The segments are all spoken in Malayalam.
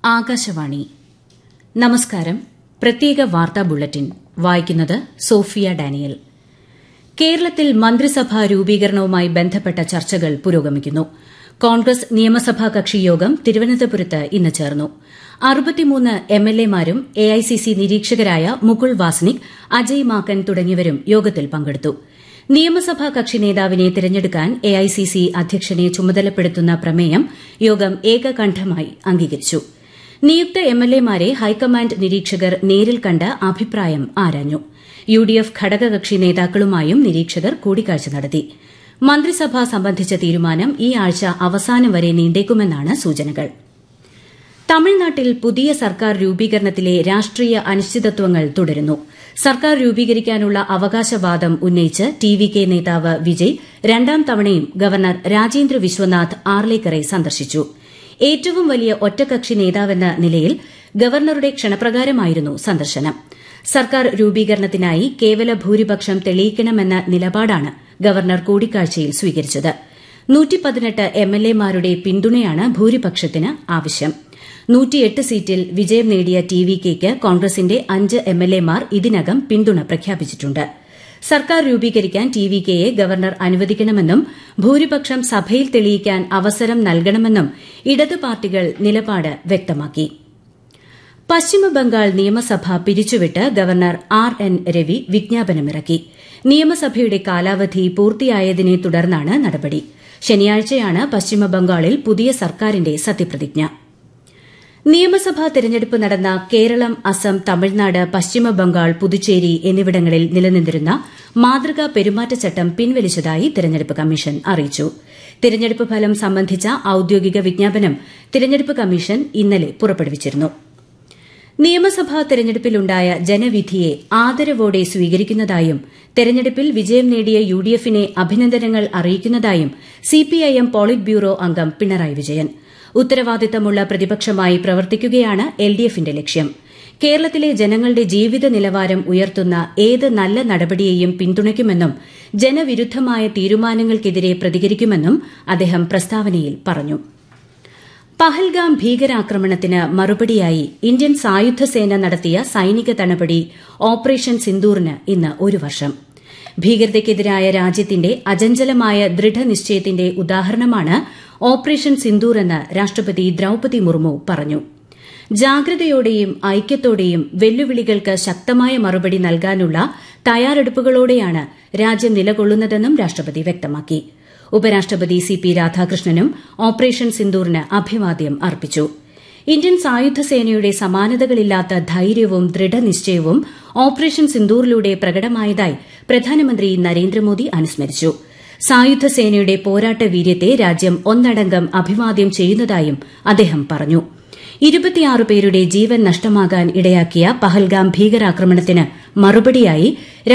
ആകാശവാണി നമസ്കാരം പ്രത്യേക വാർത്താ ബുള്ളറ്റിൻ വായിക്കുന്നത് സോഫിയ ഡാനിയൽ കേരളത്തിൽ മന്ത്രിസഭാ രൂപീകരണവുമായി ബന്ധപ്പെട്ട ചർച്ചകൾ പുരോഗമിക്കുന്നു കോൺഗ്രസ് നിയമസഭാ കക്ഷി യോഗം തിരുവനന്തപുരത്ത് ഇന്ന് ചേർന്നു അറുപത്തിമൂന്ന് എംഎൽഎമാരും എഐസിസി നിരീക്ഷകരായ മുകുൾ വാസ്നിക് അജയ് മാക്കൻ തുടങ്ങിയവരും യോഗത്തിൽ പങ്കെടുത്തു നിയമസഭാ കക്ഷി നേതാവിനെ തിരഞ്ഞെടുക്കാൻ എഐസിസി അധ്യക്ഷനെ ചുമതലപ്പെടുത്തുന്ന പ്രമേയം യോഗം ഏകകണ്ഠമായി അംഗീകരിച്ചു നിയുക്ത എംഎൽഎമാരെ ഹൈക്കമാൻഡ് നിരീക്ഷകർ നേരിൽ കണ്ട് അഭിപ്രായം ആരാഞ്ഞു യുഡിഎഫ് ഘടകകക്ഷി നേതാക്കളുമായും നിരീക്ഷകർ കൂടിക്കാഴ്ച നടത്തി മന്ത്രിസഭ സംബന്ധിച്ച തീരുമാനം ഈ ആഴ്ച അവസാനം വരെ നീണ്ടേക്കുമെന്നാണ് സൂചനകൾ തമിഴ്നാട്ടിൽ പുതിയ സർക്കാർ രൂപീകരണത്തിലെ രാഷ്ട്രീയ അനിശ്ചിതത്വങ്ങൾ തുടരുന്നു സർക്കാർ രൂപീകരിക്കാനുള്ള അവകാശവാദം ഉന്നയിച്ച് ടി വി കെ നേതാവ് വിജയ് രണ്ടാം തവണയും ഗവർണർ രാജേന്ദ്ര വിശ്വനാഥ് ആർലേക്കറെ സന്ദർശിച്ചു ഏറ്റവും വലിയ ഒറ്റകക്ഷി നേതാവെന്ന നിലയിൽ ഗവർണറുടെ ക്ഷണപ്രകാരമായിരുന്നു സന്ദർശനം സർക്കാർ രൂപീകരണത്തിനായി കേവല ഭൂരിപക്ഷം തെളിയിക്കണമെന്ന നിലപാടാണ് ഗവർണർ കൂടിക്കാഴ്ചയിൽ സ്വീകരിച്ചത് എംഎൽഎമാരുടെ പിന്തുണയാണ് ഭൂരിപക്ഷത്തിന് ആവശ്യം നൂറ്റിയെട്ട് സീറ്റിൽ വിജയം നേടിയ ടി വി കെയ്ക്ക് കോൺഗ്രസിന്റെ അഞ്ച് എംഎൽഎമാർ ഇതിനകം പിന്തുണ പ്രഖ്യാപിച്ചിട്ടുണ്ട് സർക്കാർ രൂപീകരിക്കാൻ ടി വി കെയെ ഗവർണർ അനുവദിക്കണമെന്നും ഭൂരിപക്ഷം സഭയിൽ തെളിയിക്കാൻ അവസരം നൽകണമെന്നും ഇടതു പാർട്ടികൾ നിലപാട് വ്യക്തമാക്കി പശ്ചിമബംഗാൾ നിയമസഭ പിരിച്ചുവിട്ട് ഗവർണർ ആർ എൻ രവി വിജ്ഞാപനമിറക്കി നിയമസഭയുടെ കാലാവധി പൂർത്തിയായതിനെ തുടർന്നാണ് നടപടി ശനിയാഴ്ചയാണ് പശ്ചിമബംഗാളിൽ പുതിയ സർക്കാരിന്റെ സത്യപ്രതിജ്ഞ നിയമസഭാ തെരഞ്ഞെടുപ്പ് നടന്ന കേരളം അസം തമിഴ്നാട് പശ്ചിമബംഗാൾ പുതുച്ചേരി എന്നിവിടങ്ങളിൽ നിലനിന്നിരുന്ന മാതൃകാ പെരുമാറ്റച്ചട്ടം പിൻവലിച്ചതായി തെരഞ്ഞെടുപ്പ് കമ്മീഷൻ അറിയിച്ചു തെരഞ്ഞെടുപ്പ് ഫലം സംബന്ധിച്ച ഔദ്യോഗിക വിജ്ഞാപനം തെരഞ്ഞെടുപ്പ് കമ്മീഷൻ ഇന്നലെ പുറപ്പെടുവിച്ചിരുന്നു നിയമസഭാ തെരഞ്ഞെടുപ്പിലുണ്ടായ ജനവിധിയെ ആദരവോടെ സ്വീകരിക്കുന്നതായും തെരഞ്ഞെടുപ്പിൽ വിജയം നേടിയ യുഡിഎഫിനെ അഭിനന്ദനങ്ങൾ അറിയിക്കുന്നതായും സിപിഐഎം പോളിറ്റ് ബ്യൂറോ അംഗം പിണറായി വിജയൻ ഉത്തരവാദിത്തമുള്ള പ്രതിപക്ഷമായി പ്രവർത്തിക്കുകയാണ് എൽഡിഎഫിന്റെ ലക്ഷ്യം കേരളത്തിലെ ജനങ്ങളുടെ ജീവിത നിലവാരം ഉയർത്തുന്ന ഏത് നല്ല നടപടിയെയും പിന്തുണയ്ക്കുമെന്നും ജനവിരുദ്ധമായ തീരുമാനങ്ങൾക്കെതിരെ പ്രതികരിക്കുമെന്നും അദ്ദേഹം പ്രസ്താവനയിൽ പറഞ്ഞു പഹൽഗാം ഭീകരാക്രമണത്തിന് മറുപടിയായി ഇന്ത്യൻ സായുധ സേന നടത്തിയ സൈനിക നടപടി ഓപ്പറേഷൻ സിന്ദൂറിന് ഇന്ന് ഒരു വർഷം ഭീകരതയ്ക്കെതിരായ രാജ്യത്തിന്റെ അചഞ്ചലമായ ദൃഢനിശ്ചയത്തിന്റെ ഉദാഹരണമാണ് ഓപ്പറേഷൻ സിന്ദൂർ എന്ന് രാഷ്ട്രപതി ദ്രൌപതി മുർമു പറഞ്ഞു ജാഗ്രതയോടെയും ഐക്യത്തോടെയും വെല്ലുവിളികൾക്ക് ശക്തമായ മറുപടി നൽകാനുള്ള തയ്യാറെടുപ്പുകളോടെയാണ് രാജ്യം നിലകൊള്ളുന്നതെന്നും രാഷ്ട്രപതി വ്യക്തമാക്കി ഉപരാഷ്ട്രപതി സി പി രാധാകൃഷ്ണനും ഓപ്പറേഷൻ സിന്ദൂറിന് അഭിവാദ്യം അർപ്പിച്ചു ഇന്ത്യൻ സായുധ സേനയുടെ സമാനതകളില്ലാത്ത ധൈര്യവും ദൃഢനിശ്ചയവും ഓപ്പറേഷൻ സിന്ദൂറിലൂടെ പ്രകടമായതായി പ്രധാനമന്ത്രി നരേന്ദ്രമോദി അനുസ്മരിച്ചു സായുധ സേനയുടെ പോരാട്ട വീര്യത്തെ രാജ്യം ഒന്നടങ്കം അഭിവാദ്യം ചെയ്യുന്നതായും അദ്ദേഹം പറഞ്ഞു ഇരുപത്തിയാറ് പേരുടെ ജീവൻ നഷ്ടമാകാൻ ഇടയാക്കിയ പഹൽഗാം ഭീകരാക്രമണത്തിന് മറുപടിയായി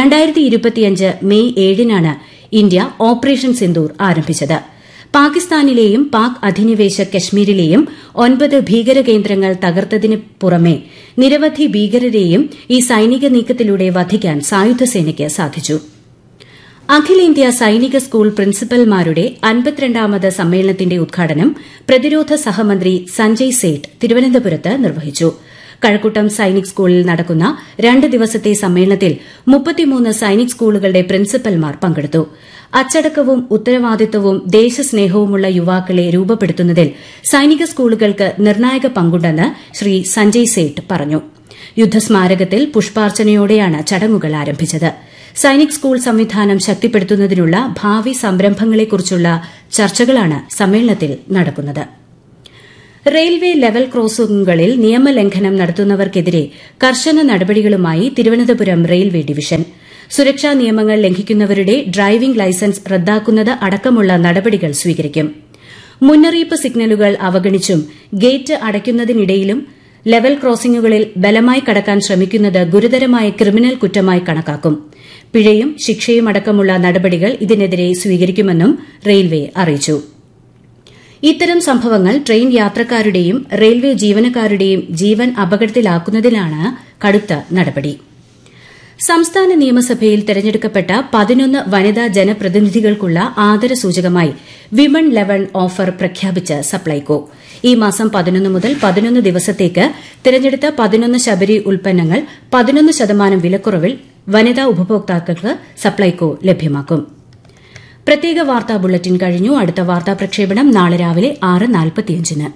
മെയ് ഏഴിനാണ് ഇന്ത്യ ഓപ്പറേഷൻ സിന്ദൂർ ആരംഭിച്ചത് പാകിസ്ഥാനിലെയും പാക് അധിനിവേശ കശ്മീരിലെയും ഒൻപത് ഭീകരകേന്ദ്രങ്ങൾ തകർത്തതിന് പുറമെ നിരവധി ഭീകരരെയും ഈ സൈനിക നീക്കത്തിലൂടെ വധിക്കാൻ സായുധസേനയ്ക്ക് സാധിച്ചു അഖിലേന്ത്യാ സൈനിക സ്കൂൾ പ്രിൻസിപ്പൽമാരുടെ അൻപത്തിരണ്ടാമത് സമ്മേളനത്തിന്റെ ഉദ്ഘാടനം പ്രതിരോധ സഹമന്ത്രി സഞ്ജയ് സേഠ് തിരുവനന്തപുരത്ത് നിർവഹിച്ചു കഴക്കൂട്ടം സൈനിക് സ്കൂളിൽ നടക്കുന്ന രണ്ട് ദിവസത്തെ സമ്മേളനത്തിൽ മുപ്പത്തിമൂന്ന് സൈനിക് സ്കൂളുകളുടെ പ്രിൻസിപ്പൽമാർ പങ്കെടുത്തു അച്ചടക്കവും ഉത്തരവാദിത്തവും ദേശസ്നേഹവുമുള്ള യുവാക്കളെ രൂപപ്പെടുത്തുന്നതിൽ സൈനിക സ്കൂളുകൾക്ക് നിർണായക പങ്കുണ്ടെന്ന് ശ്രീ സഞ്ജയ് സേഠ് പറഞ്ഞു യുദ്ധസ്മാരകത്തിൽ പുഷ്പാർച്ചനയോടെയാണ് ചടങ്ങുകൾ ആരംഭിച്ചത് സൈനിക് സ്കൂൾ സംവിധാനം ശക്തിപ്പെടുത്തുന്നതിനുള്ള ഭാവി സംരംഭങ്ങളെക്കുറിച്ചുള്ള ചർച്ചകളാണ് സമ്മേളനത്തിൽ നടക്കുന്നത് റെയിൽവേ ലെവൽ ക്രോസിംഗുകളിൽ നിയമലംഘനം നടത്തുന്നവർക്കെതിരെ കർശന നടപടികളുമായി തിരുവനന്തപുരം റെയിൽവേ ഡിവിഷൻ സുരക്ഷാ നിയമങ്ങൾ ലംഘിക്കുന്നവരുടെ ഡ്രൈവിംഗ് ലൈസൻസ് റദ്ദാക്കുന്നത് അടക്കമുള്ള നടപടികൾ സ്വീകരിക്കും മുന്നറിയിപ്പ് സിഗ്നലുകൾ അവഗണിച്ചും ഗേറ്റ് അടയ്ക്കുന്നതിനിടയിലും ലെവൽ ക്രോസിംഗുകളിൽ ബലമായി കടക്കാൻ ശ്രമിക്കുന്നത് ഗുരുതരമായ ക്രിമിനൽ കുറ്റമായി കണക്കാക്കും പിഴയും ശിക്ഷയും അടക്കമുള്ള നടപടികൾ ഇതിനെതിരെ സ്വീകരിക്കുമെന്നും റെയിൽവേ അറിയിച്ചു ഇത്തരം സംഭവങ്ങൾ ട്രെയിൻ യാത്രക്കാരുടെയും റെയിൽവേ ജീവനക്കാരുടെയും ജീവൻ അപകടത്തിലാക്കുന്നതിലാണ് കടുത്ത നടപടി സംസ്ഥാന നിയമസഭയിൽ തെരഞ്ഞെടുക്കപ്പെട്ട പതിനൊന്ന് വനിതാ ജനപ്രതിനിധികൾക്കുള്ള ആദരസൂചകമായി വിമൺ ലെവൻ ഓഫർ പ്രഖ്യാപിച്ച് സപ്ലൈകോ ഈ മാസം പതിനൊന്ന് മുതൽ പതിനൊന്ന് ദിവസത്തേക്ക് തിരഞ്ഞെടുത്ത പതിനൊന്ന് ശബരി ഉൽപ്പന്നങ്ങൾ പതിനൊന്ന് ശതമാനം വിലക്കുറവിൽ വനിതാ ഉപഭോക്താക്കൾക്ക് സപ്ലൈകോ ലഭ്യമാക്കും പ്രത്യേക വാർത്താ ബുള്ളറ്റിൻ കഴിഞ്ഞു അടുത്ത വാർത്താ പ്രക്ഷേപണം നാളെ രാവിലെ ആറ് നാൽപ്പത്തിയഞ്ചിന്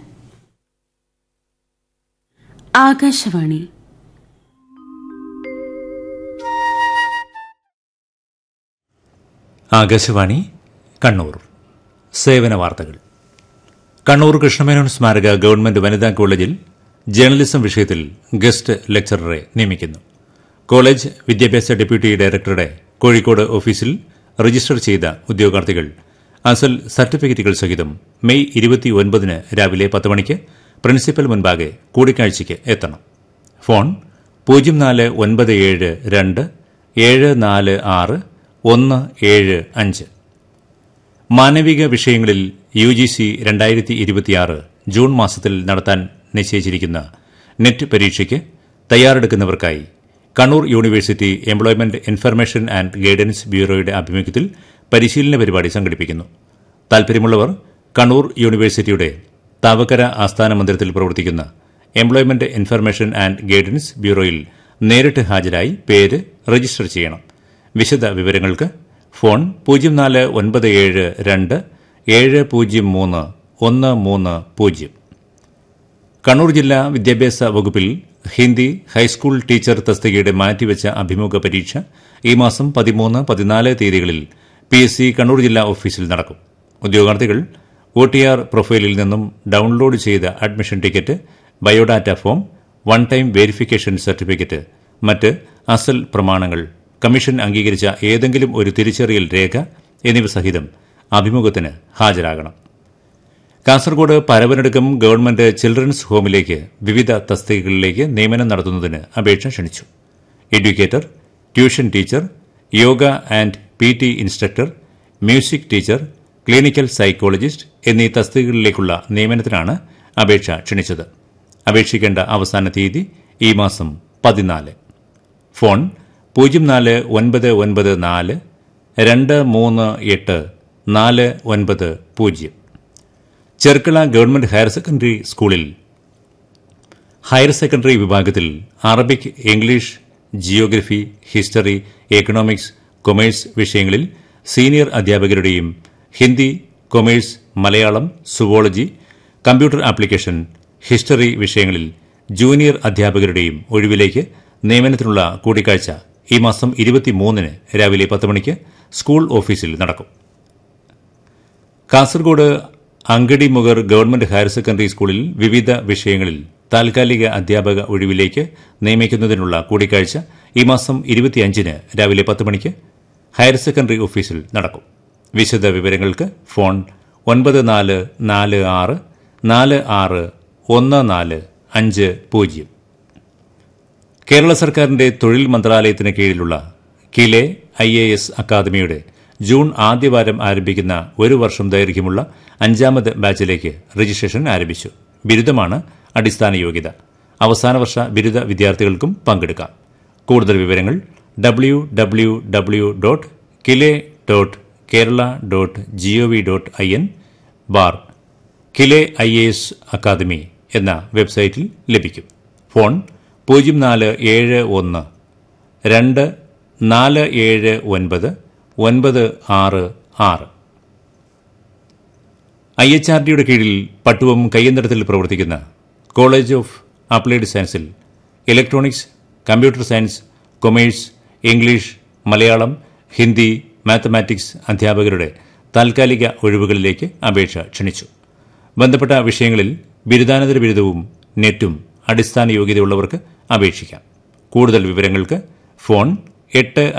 ആകാശവാണി ആകാശവാണി കണ്ണൂർ സേവന വാർത്തകൾ കണ്ണൂർ കൃഷ്ണമേനോൻ സ്മാരക ഗവൺമെന്റ് വനിതാ കോളേജിൽ ജേർണലിസം വിഷയത്തിൽ ഗസ്റ്റ് ലെക്ചററെ നിയമിക്കുന്നു കോളേജ് വിദ്യാഭ്യാസ ഡെപ്യൂട്ടി ഡയറക്ടറുടെ കോഴിക്കോട് ഓഫീസിൽ രജിസ്റ്റർ ചെയ്ത ഉദ്യോഗാർത്ഥികൾ അസൽ സർട്ടിഫിക്കറ്റുകൾ സഹിതം മെയ് ഇരുപത്തിയൊൻപതിന് രാവിലെ പത്ത് മണിക്ക് പ്രിൻസിപ്പൽ മുൻപാകെ കൂടിക്കാഴ്ചയ്ക്ക് എത്തണം ഫോൺ പൂജ്യം നാല് ഒൻപത് ഏഴ് രണ്ട് ഏഴ് നാല് ആറ് ഒന്ന് ഏഴ് അഞ്ച് മാനവിക വിഷയങ്ങളിൽ യു ജി സി രണ്ടായിരത്തി ഇരുപത്തിയാറ് ജൂൺ മാസത്തിൽ നടത്താൻ നിശ്ചയിച്ചിരിക്കുന്ന നെറ്റ് പരീക്ഷയ്ക്ക് തയ്യാറെടുക്കുന്നവർക്കായി Kannur university employment information and guidance ബ്യൂറോയുടെ ആഭിമുഖ്യത്തിൽ പരിശീലന പരിപാടി സംഘടിപ്പിക്കുന്നു താൽപര്യമുള്ളവർ കണ്ണൂർ യൂണിവേഴ്സിറ്റിയുടെ താവക്കര ആസ്ഥാന മന്ദിരത്തിൽ പ്രവർത്തിക്കുന്ന എംപ്ലോയ്മെന്റ് ഇൻഫർമേഷൻ ആൻഡ് ഗൈഡൻസ് ബ്യൂറോയിൽ നേരിട്ട് ഹാജരായി പേര് രജിസ്റ്റർ ചെയ്യണം വിശദ വിവരങ്ങൾക്ക് ഫോൺ പൂജ്യം നാല് ഒൻപത് ഏഴ് രണ്ട് ഏഴ് പൂജ്യം മൂന്ന് ഒന്ന് മൂന്ന് പൂജ്യം കണ്ണൂർ ജില്ലാ വിദ്യാഭ്യാസ വകുപ്പിൽ ഹിന്ദി ഹൈസ്കൂൾ ടീച്ചർ തസ്തികയുടെ മാറ്റിവെച്ച അഭിമുഖ പരീക്ഷ ഈ മാസം പതിമൂന്ന് പതിനാല് തീയതികളിൽ പി എസ് സി കണ്ണൂർ ജില്ലാ ഓഫീസിൽ നടക്കും ഉദ്യോഗാർത്ഥികൾ ഒ ടി ആർ പ്രൊഫൈലിൽ നിന്നും ഡൌൺലോഡ് ചെയ്ത admission ticket biodata form one time verification certificate മറ്റ് അസൽ പ്രമാണങ്ങൾ കമ്മീഷൻ അംഗീകരിച്ച ഏതെങ്കിലും ഒരു തിരിച്ചറിയൽ രേഖ എന്നിവ സഹിതം അഭിമുഖത്തിന് ഹാജരാകണം കാസർഗോഡ് പരവനടുക്കം ഗവൺമെന്റ് ചിൽഡ്രൻസ് ഹോമിലേക്ക് വിവിധ തസ്തികകളിലേക്ക് നിയമനം നടത്തുന്നതിന് അപേക്ഷ ക്ഷണിച്ചു educator tuition teacher yoga and P T instructor music teacher clinical psychologist എന്നീ തസ്തികകളിലേക്കുള്ള നിയമനത്തിനാണ് അപേക്ഷ ക്ഷണിച്ചത് അപേക്ഷിക്കേണ്ട അവസാന തീയതി ഈ മാസം പതിനാല് ഫോൺ പൂജ്യം നാല് ഒൻപത് ഒൻപത് നാല് രണ്ട് മൂന്ന് എട്ട് നാല് ഒൻപത് പൂജ്യം ചെർക്കള ഗവൺമെന്റ് ഹയർ സെക്കൻഡറി സ്കൂളിൽ ഹയർ സെക്കൻഡറി വിഭാഗത്തിൽ Arabic English geography history economics commerce വിഷയങ്ങളിൽ സീനിയർ അധ്യാപകരുടെയും Hindi commerce Malayalam zoology computer application history വിഷയങ്ങളിൽ ജൂനിയർ അധ്യാപകരുടെയും ഒഴിവിലേക്ക് നിയമനത്തിനുള്ള കൂടിക്കാഴ്ച ഈ മാസം ഇരുപത്തിമൂന്നിന് രാവിലെ പത്ത് മണിക്ക് സ്കൂൾ ഓഫീസിൽ നടക്കും Kasaragod Angadimogar government higher secondary സ്കൂളിൽ വിവിധ വിഷയങ്ങളിൽ താൽക്കാലിക അധ്യാപക ഒഴിവിലേക്ക് നിയമിക്കുന്നതിനുള്ള കൂടിക്കാഴ്ച ഈ മാസം ഇരുപത്തിയഞ്ചിന് രാവിലെ പത്ത് മണിക്ക് ഹയർ സെക്കൻഡറി ഓഫീസിൽ നടക്കും വിശദ വിവരങ്ങൾക്ക് ഫോൺ ഒൻപത് നാല് നാല് ആറ് നാല് ആറ് ഒന്ന് നാല് അഞ്ച് പൂജ്യം കേരള സർക്കാരിന്റെ തൊഴിൽ മന്ത്രാലയത്തിന് കീഴിലുള്ള കിലെ ഐ എ എസ് അക്കാദമിയുടെ ജൂൺ ആദ്യവാരം ആരംഭിക്കുന്ന ഒരു വർഷം ദൈർഘ്യമുള്ള അഞ്ചാമത് ബാച്ചിലേക്ക് രജിസ്ട്രേഷൻ ആരംഭിച്ചു ബിരുദമാണ് അടിസ്ഥാന യോഗ്യത അവസാന വർഷ ബിരുദ വിദ്യാർത്ഥികൾക്കും പങ്കെടുക്കാം കൂടുതൽ വിവരങ്ങൾ W W W dot KILE dot Kerala dot G O V dot I N bar KILE I A S academy എന്ന വെബ്സൈറ്റിൽ ലഭിക്കും ഫോൺ പൂജ്യം നാല് ഏഴ് ഒന്ന് രണ്ട് നാല് ഏഴ് ഒൻപത് ഒൻപത് ആറ് ആറ് ഐ എച്ച് ആർ ഡിയുടെ കീഴിൽ പട്ടുവം കയ്യന്തരത്തിൽ പ്രവർത്തിക്കുന്ന കോളേജ് ഓഫ് അപ്ലൈഡ് സയൻസിൽ electronics computer science commerce English Malayalam Hindi mathematics അധ്യാപകരുടെ താൽക്കാലിക ഒഴിവുകളിലേക്ക് അപേക്ഷ ക്ഷണിച്ചു ബന്ധപ്പെട്ട വിഷയങ്ങളിൽ ബിരുദാനന്തര ബിരുദവും നെറ്റും അടിസ്ഥാന യോഗ്യതയുള്ളവർക്ക് അപേക്ഷിക്കാം കൂടുതൽ വിവരങ്ങൾക്ക് ഫോൺ എട്ട്